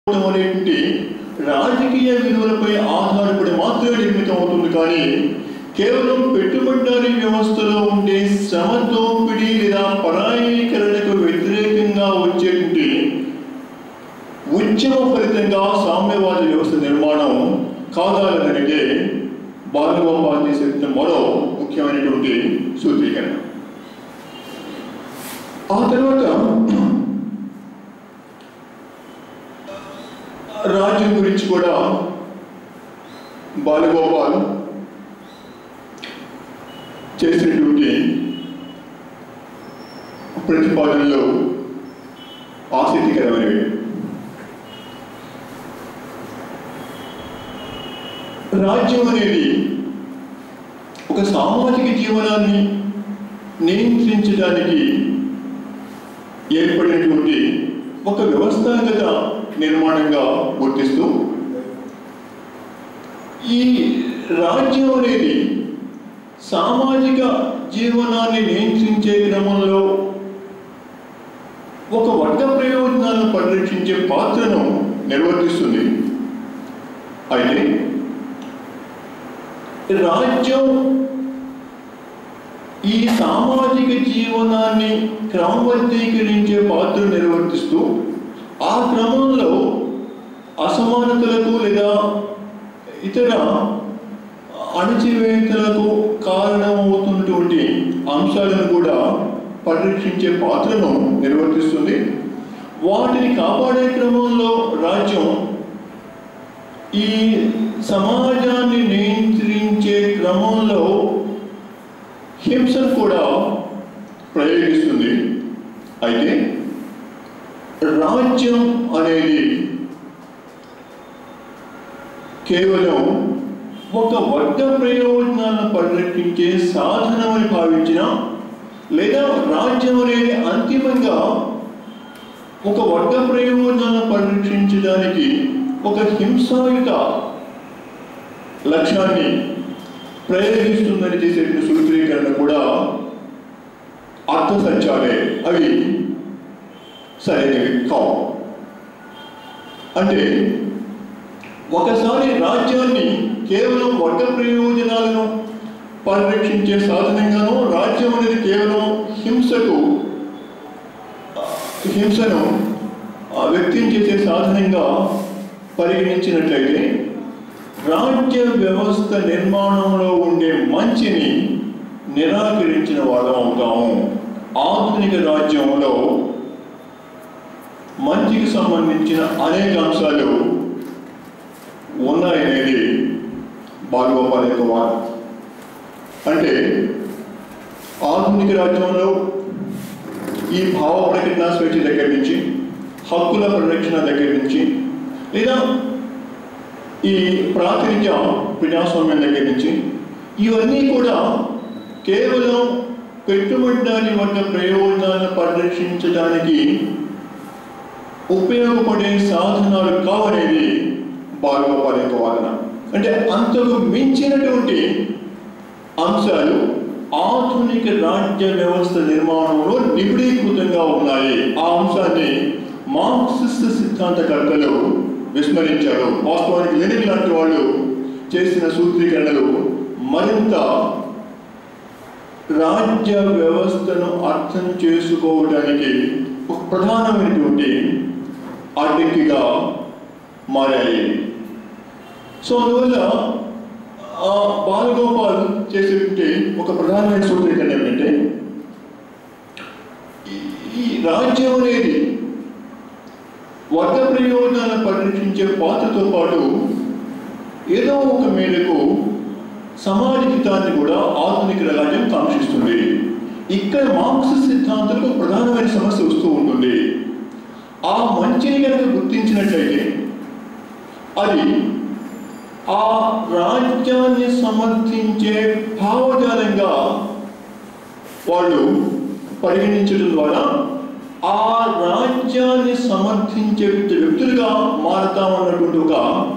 ఉండడం అనేటువంటి రాజకీయ విలువలపై ఆధారపడి మాత్రమే నిర్మితం అవుతుంది కానీ కేవలం పెట్టుబడిదారీ వ్యవస్థలో ఉండే శ్రమ దోపిడీ లేదా పరాయీకరణకు వ్యతిరేకంగా వచ్చేటువంటి ఉద్యమ ఫలితంగా సామ్యవాద వ్యవస్థ నిర్మాణం కాదాలనడిగే బాలగోపాల్ చేసిన మరో ముఖ్యమైనటువంటి సూత్రీకరణ ఆ తర్వాత రాజ్యం గురించి కూడా బాలగోపాల్ చేసినటువంటి ప్రతిపాదనలు ఆసక్తికరమైనవి రాజ్యం అనేది ఒక సామాజిక జీవనాన్ని నియంత్రించడానికి ఏర్పడినటువంటి ఒక వ్యవస్థాగత నిర్మాణంగా గుర్తిస్తూ ఈ రాజ్యం అనేది సామాజిక జీవనాన్ని నియంత్రించే క్రమంలో ఒక వర్గ ప్రయోజనాలను పరిరక్షించే పాత్రను నిర్వర్తిస్తుంది అయితే రాజ్యం ఈ సామాజిక జీవనాన్ని క్రమబద్ధీకరించే పాత్ర నిర్వర్తిస్తూ ఆ క్రమంలో అసమానతలకు లేదా ఇతర అణచివేతలకు కారణమవుతున్నటువంటి అంశాలను కూడా పరిరక్షించే పాత్రను నిర్వర్తిస్తుంది వాటిని కాపాడే క్రమంలో రాజ్యం ఈ సమాజాన్ని నియంత్రించే క్రమంలో హింసను కూడా ప్రయోగిస్తుంది అయితే రాజ్యం అనేది కేవలం ఒక వర్గ ప్రయోజనాలను పరిరక్షించే సాధనమని భావించిన లేదా రాజ్యం అనేది అంతిమంగా ఒక వర్గ ప్రయోజనాలను పరిరక్షించడానికి ఒక హింసాయుత లక్ష్యాన్ని ప్రయోగిస్తుందని చేసేటువంటి సూత్రీకరణ కూడా అర్థ సత్యాలే అవి సరైనవి కావు అంటే ఒకసారి రాజ్యాన్ని కేవలం వర్గ ప్రయోజనాలను పరిరక్షించే సాధనంగాను రాజ్యం అనేది కేవలం హింసకు హింసను ఆ, వ్యక్తం చేసే సాధనంగా పరిగణించినట్లయితే రాజ్య వ్యవస్థ నిర్మాణంలో ఉండే మంచిని నిరాకరించిన వాళ్ళం అవుతాము ఆధునిక రాజ్యంలో మంచికి సంబంధించిన అనేక అంశాలు ఉన్నాయనేది బాలగోపాల్ యొక్క వాదం అంటే ఆధునిక రాజ్యంలో ఈ భావ ప్రకటన స్వేచ్ఛ దగ్గర నుంచి హక్కుల పరిరక్షణ దగ్గర నుంచి లేదా ఈ ప్రాతినిధ్య ప్రజాస్వామ్యం దగ్గర నుంచి ఇవన్నీ కూడా కేవలం పెట్టుబడిదారి వర్గ ప్రయోజనాలను పరిరక్షించడానికి ఉపయోగపడే సాధనాలు కావనేది బాలగోపాల్ యొక్క వాదన అంటే అంతకు మించినటువంటి అంశాలు ఆధునిక రాజ్య వ్యవస్థ నిర్మాణంలో నిబిడీకృతంగా ఉన్నాయి ఆ అంశాన్ని మార్క్సిస్ట్ సిద్ధాంతకర్తలు విస్మరించారు వాస్తవానికి లెనిన్ లాంటి వాళ్ళు చేసిన సూత్రీకరణలు మరింత రాజ్య వ్యవస్థను అర్థం చేసుకోవడానికి ఒక ప్రధానమైనటువంటి అడ్డంకిగా మారాయి సో అందువల్ల ఆ బాలగోపాల్ చేసేటువంటి ఒక ప్రధానమైన సూత్రీకరణ ఏమిటంటే ఈ- ఈ రాజ్యం అనేది వర్గ ప్రయోజనాలను పరిరక్షించే పాత్రతో పాటు ఏదో ఒక మేరకు సమాజ హితాన్ని కూడా ఆధునిక రాజ్యం కాంక్షిస్తుంది ఇక్కడ మార్క్సిస్ట్ సిద్ధాంతాలకు ఒక ప్రధానమైన సమస్య వస్తూ ఉంటుంది ఆ మంచిని కనుక గుర్తించినట్లయితే అది ఆ రాజ్యాన్ని సమర్థించే భావజాలంగా వాళ్ళు పరిగణించడం ద్వారా ఆ రాజ్యాన్ని సమర్థించే వ్యక్తులుగా మారతామన్నటువంటి ఒక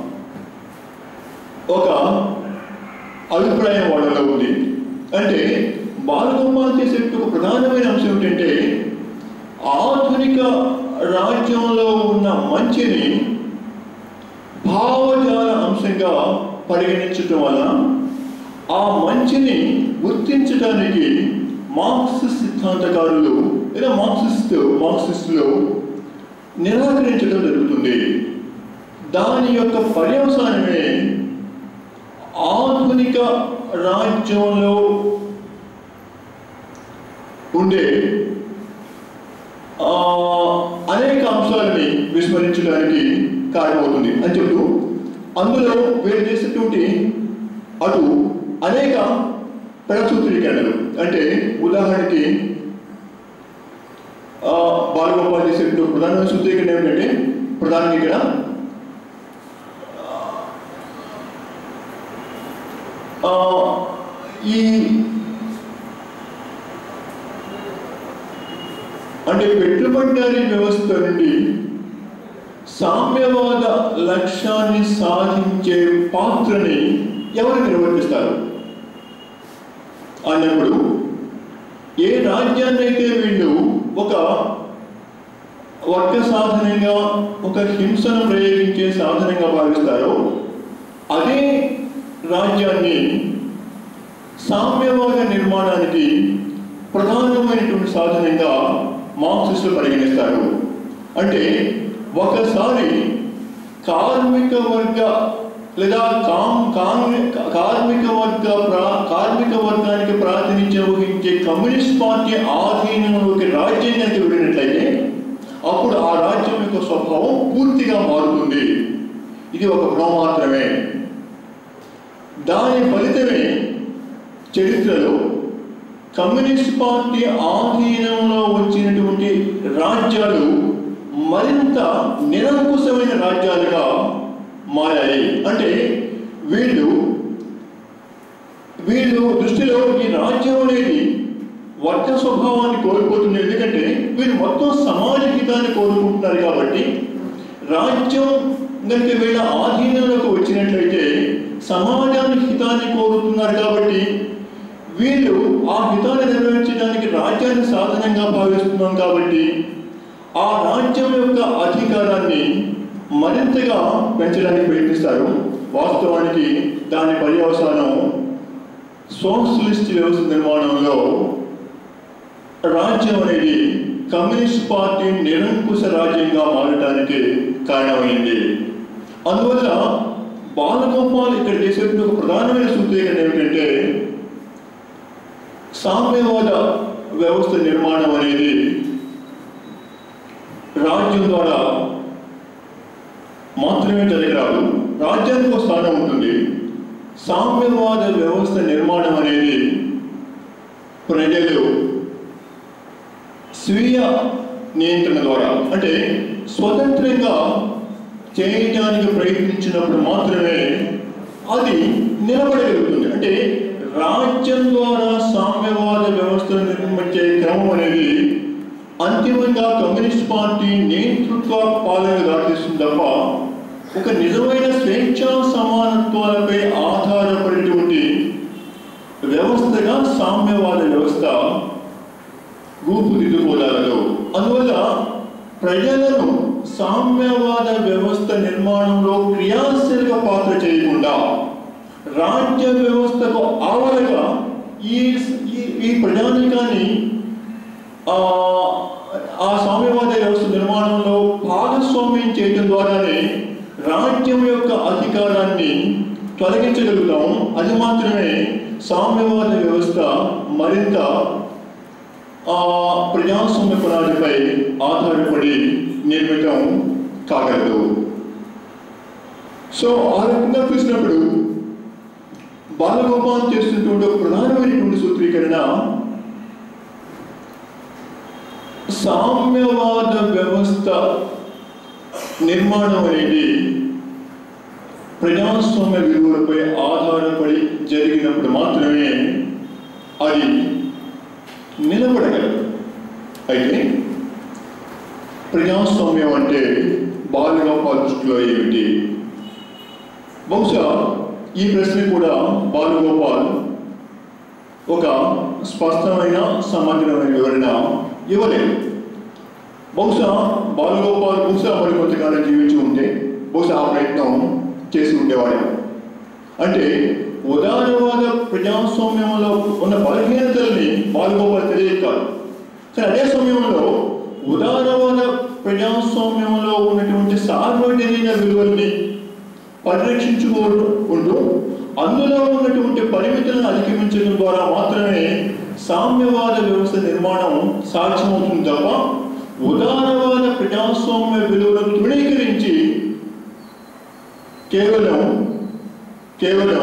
ఒక అభిప్రాయం వాళ్ళలో ఉంది అంటే బాలగోపాల్ చేసే ఒక ప్రధానమైన అంశం ఏంటంటే ఆధునిక రాజ్యంలో ఉన్న మంచిని మంచిగా పరిగణించటం వలన ఆ మంచిని గుర్తించడానికి మార్క్సిస్ట్ సిద్ధాంతకారులు లేదా మార్క్సిస్ట్ మార్క్సిస్టులు నిరాకరించడం జరుగుతుంది దాని యొక్క పర్యవసానమే ఆధునిక రాజ్యంలో ఉండే ఆ, అనేక అంశాలని విస్మరించడానికి కారణమవుతుంది అని చెప్తూ అందులో వీళ్ళు చేసేటువంటి అటు అనేక ప్రసూత్రీకరణలు అంటే ఉదాహరణకి ఆ, బాలగోపాల్ చేసేటువంటి ప్రధానమైన సూత్రీకరణ ఏమిటంటే ప్రధానంగా ఇక్కడ ఆ, ఈ అంటే పెట్టుబడిదారీ వ్యవస్థ నుండి సామ్యవాద లక్ష్యాన్ని సాధించే పాత్రని ఎవరు నిర్వర్తిస్తారు అన్నప్పుడు ఏ రాజ్యాన్ని అయితే వీళ్ళు ఒక వర్గ సాధనంగా ఒక హింసను ప్రయోగించే సాధనంగా భావిస్తారో అదే రాజ్యాన్ని సామ్యవాద నిర్మాణానికి ప్రధానమైనటువంటి సాధనంగా మార్క్సిస్టులు పరిగణిస్తారు అంటే ఒకసారి కార్మిక వర్గ లేదా కామ్ కాంగ్రె- కార్మిక వర్గ ప్రా- కార్మిక వర్గానికి ప్రాతినిధ్యం వహించే కమ్యూనిస్ట్ పార్టీ ఆధీనంలోకి రాజ్యం కనుక వెళ్ళినట్లయితే అప్పుడు ఆ రాజ్యం యొక్క స్వభావం పూర్తిగా మారుతుంది ఇది ఒక భ్రమ మాత్రమే దాని ఫలితమే చరిత్రలో కమ్యూనిస్ట్ పార్టీ ఆధీనంలో వచ్చినటువంటి రాజ్యాలు మరింత నిరంకుశమైన రాజ్యాలుగా మారాయి అంటే వీళ్ళు వీళ్ళు దృష్టిలో ఈ రాజ్యం అనేది వర్గ స్వభావాన్ని కోల్పోతుంది ఎందుకంటే వీళ్ళు మొత్తం సమాజ హితాన్ని కోరుకుంటున్నారు కాబట్టి రాజ్యం కనుక వీళ్ళ ఆధీనంలోకి వచ్చినట్లయితే సమాజానికి హితాన్ని కోరుతున్నారు కాబట్టి వీళ్ళు ఆ హితాన్ని నెరవేర్చడానికి రాజ్యాన్ని సాధనంగా భావిస్తున్నాం కాబట్టి ఆ రాజ్యం యొక్క అధికారాన్ని మరింతగా పెంచడానికి ప్రయత్నిస్తారు వాస్తవానికి దాని పర్యవసానం సోషలిస్ట్ వ్యవస్థ నిర్మాణంలో రాజ్యం అనేది కమ్యూనిస్ట్ పార్టీ నిరంకుశ రాజ్యంగా మారడానికి కారణమైంది అందువల్ల బాలగోపాల్ ఇక్కడ చేసేటువంటి ఒక ప్రధానమైన సూత్రీకరణ ఏమిటంటే సామ్యవాద వ్యవస్థ నిర్మాణం అనేది రాజ్యం ద్వారా మాత్రమే జరగరాదు రాజ్యానికి ఒక స్థానం ఉంటుంది సామ్యవాద వ్యవస్థ నిర్మాణం అనేది ప్రజలు స్వీయ నియంత్రణ ద్వారా అంటే స్వతంత్రంగా చేయడానికి ప్రయత్నించినప్పుడు మాత్రమే అది నిలబడగలుగుతుంది అంటే రాజ్యం ద్వారా సామ్యవాద వ్యవస్థను నిర్మించే క్రమం అనేది అంతిమంగా కమ్యూనిస్ట్ పార్టీ నేతృత్వ పాలన దాటిస్తుంది తప్ప ఒక నిజమైన స్వేచ్ఛా సమానత్వాలపై ఆధారపడినటువంటి వ్యవస్థగా సామ్యవాద వ్యవస్థ రూపుదిద్దుకోగలదు అందువల్ల ప్రజలను సామ్యవాద వ్యవస్థ నిర్మాణంలో క్రియాశీలక పాత్ర చేయకుండా రాజ్య వ్యవస్థకు ఆవరగా ఈ ఈ- ఈ ప్రజానికాన్ని ఆ ఆ సామ్యవాద వ్యవస్థ నిర్మాణంలో భాగస్వామ్యం చేయడం ద్వారానే రాజ్యం యొక్క అధికారాన్ని తొలగించగలుగుతాం అది మాత్రమే సామ్యవాద వ్యవస్థ మరింత ఆ ప్రజాస్వామ్య పునాదిపై ఆధారపడి నిర్మితం కాగలదు సో ఆ రకంగా చూసినప్పుడు బాలగోపాల్ చేస్తున్నటువంటి ఒక ప్రధానమైనటువంటి సూత్రీకరణ సామ్యవాద వ్యవస్థ నిర్మాణం అనేది ప్రజాస్వామ్య విలువలపై ఆధారపడి జరిగినప్పుడు మాత్రమే అది నిలబడగలదు అయితే ప్రజాస్వామ్యం అంటే బాలగోపాల్ దృష్టిలో ఏమిటి బహుశా ఈ ప్రశ్న కూడా బాలగోపాల్ ఒక స్పష్టమైన సమగ్రమైన వివరణ ఇవ్వలేదు బహుశా బాలగోపాల్ బహుశా మరి కొంతకాలం జీవించి ఉంటే బహుశా ఆ ప్రయత్నం చేసి ఉండేవాడు అంటే ఉదారవాద ప్రజాస్వామ్యంలో ఉన్న బలహీనతల్ని బాలగోపాల్ తెలియదు కాదు కానీ అదే సమయంలో ఉదారవాద ప్రజాస్వామ్యంలో ఉన్నటువంటి సార్వజనిక విలువల్ని పరిరక్షించుకుంటూ ఉంటూ అందులో ఉన్నటువంటి పరిమితులను అధిగమించడం ద్వారా మాత్రమే సామ్యవాద వ్యవస్థ నిర్మాణం సాధ్యమవుతుంది తప్ప ఉదారవాద ప్రజాస్వామ్య విలువలను తృణీకరించి కేవలం కేవలం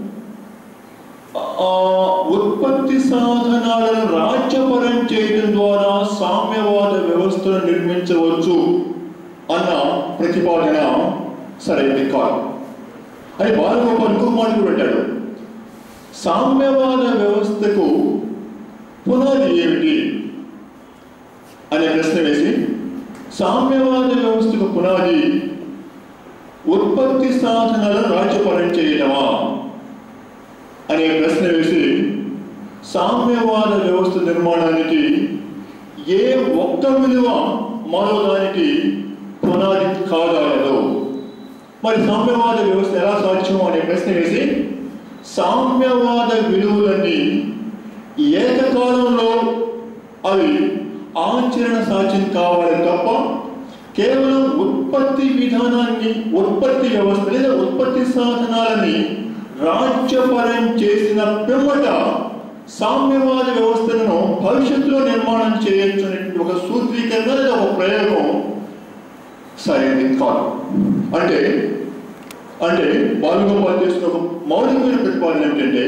ఆ, ఉత్పత్తి సాధనాలను రాజ్యపరం చేయడం ద్వారా సామ్యవాద వ్యవస్థను నిర్మించవచ్చు అన్న ప్రతిపాదన సరైనది కాదు అని బాలగోపాల్ ఇంకొక మాట కూడా పెట్టాడు సామ్యవాద వ్యవస్థకు పునాది ఏమిటి అనే ప్రశ్న వేసి సామ్యవాద వ్యవస్థకు పునాది ఉత్పత్తి సాధనాలను రాజ్యపరం చేయటమా అనే ప్రశ్న వేసి సామ్యవాద వ్యవస్థ నిర్మాణానికి ఏ ఒక్క విలువ మరో దానికి పునాది కాగలదు మరి సామ్యవాద వ్యవస్థ ఎలా సాధ్యం అనే ప్రశ్న వేసి సామ్యవాద విలువలన్నీ ఏకకాలంలో అవి ఆచరణ సాధ్యం కావాలి తప్ప కేవలం ఉత్పత్తి విధానాన్ని ఉత్పత్తి వ్యవస్థ లేదా ఉత్పత్తి సాధనాలని రాజ్యపరం చేసిన పిమ్మట సామ్యవాద వ్యవస్థలను భవిష్యత్తులో నిర్మాణం చేయొచ్చు అనేటువంటి ఒక సూత్రీకరణ లేదా ఒక ప్రయోగం సరైనది కాదు అంటే అంటే బాలుగోపాల్ చేసిన ఒక మౌలికమైన ప్రతిపాదన ఏంటంటే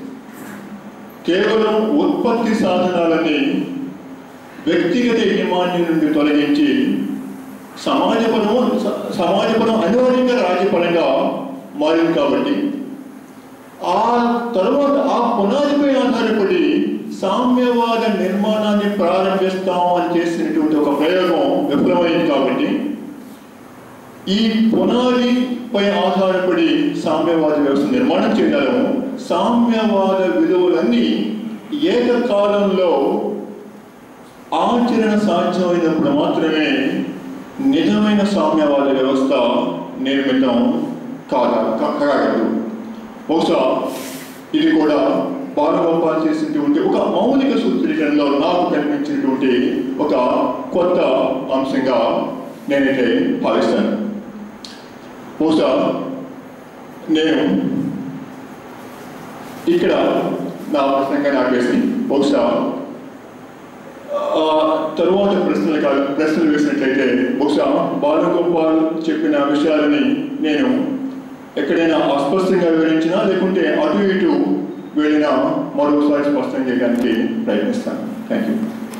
కేవలం ఉత్పత్తి సాధనాలని వ్యక్తిగత యజమాన్యం నుండి తొలగించి సమాజపరం స- సమాజపరం అనివార్యంగా రాజ్యపరంగా మారింది కాబట్టి ఆ తర్వాత ఆ పునాదిపై ఆధారపడి సామ్యవాద నిర్మాణాన్ని ప్రారంభిస్తాం అని చేసినటువంటి ఒక ప్రయోగం విఫలమైంది కాబట్టి ఈ పునాదిపై ఆధారపడి సామ్యవాద వ్యవస్థ నిర్మాణం చేయడం సామ్యవాద విలువలన్నీ ఏకకాలంలో ఆచరణ సాధ్యమైనప్పుడు మాత్రమే నిజమైన సామ్యవాద వ్యవస్థ నిర్మితం కాగా కా- కాగలదు బహుశా ఇది కూడా బాలగోపాల్ చేసినటువంటి ఒక మౌలిక సూత్రీకరణలో నాకు కనిపించినటువంటి ఒక కొత్త అంశంగా నేనైతే భావిస్తాను బహుశా నేను ఇక్కడ నా ప్రశ్నగా నాకేసి బహుశా ఆ, తరువాత ప్రశ్నలు కాదు ప్రశ్నలు వేసినట్లయితే బహుశా బాలగోపాల్ చెప్పిన విషయాలని నేను ఎక్కడైనా అస్పష్టంగా వివరించినా లేకుంటే అటు ఇటు వెళ్ళినా మరోసారి స్పష్టం చేయడానికి ప్రయత్నిస్తాను థ్యాంక్ యూ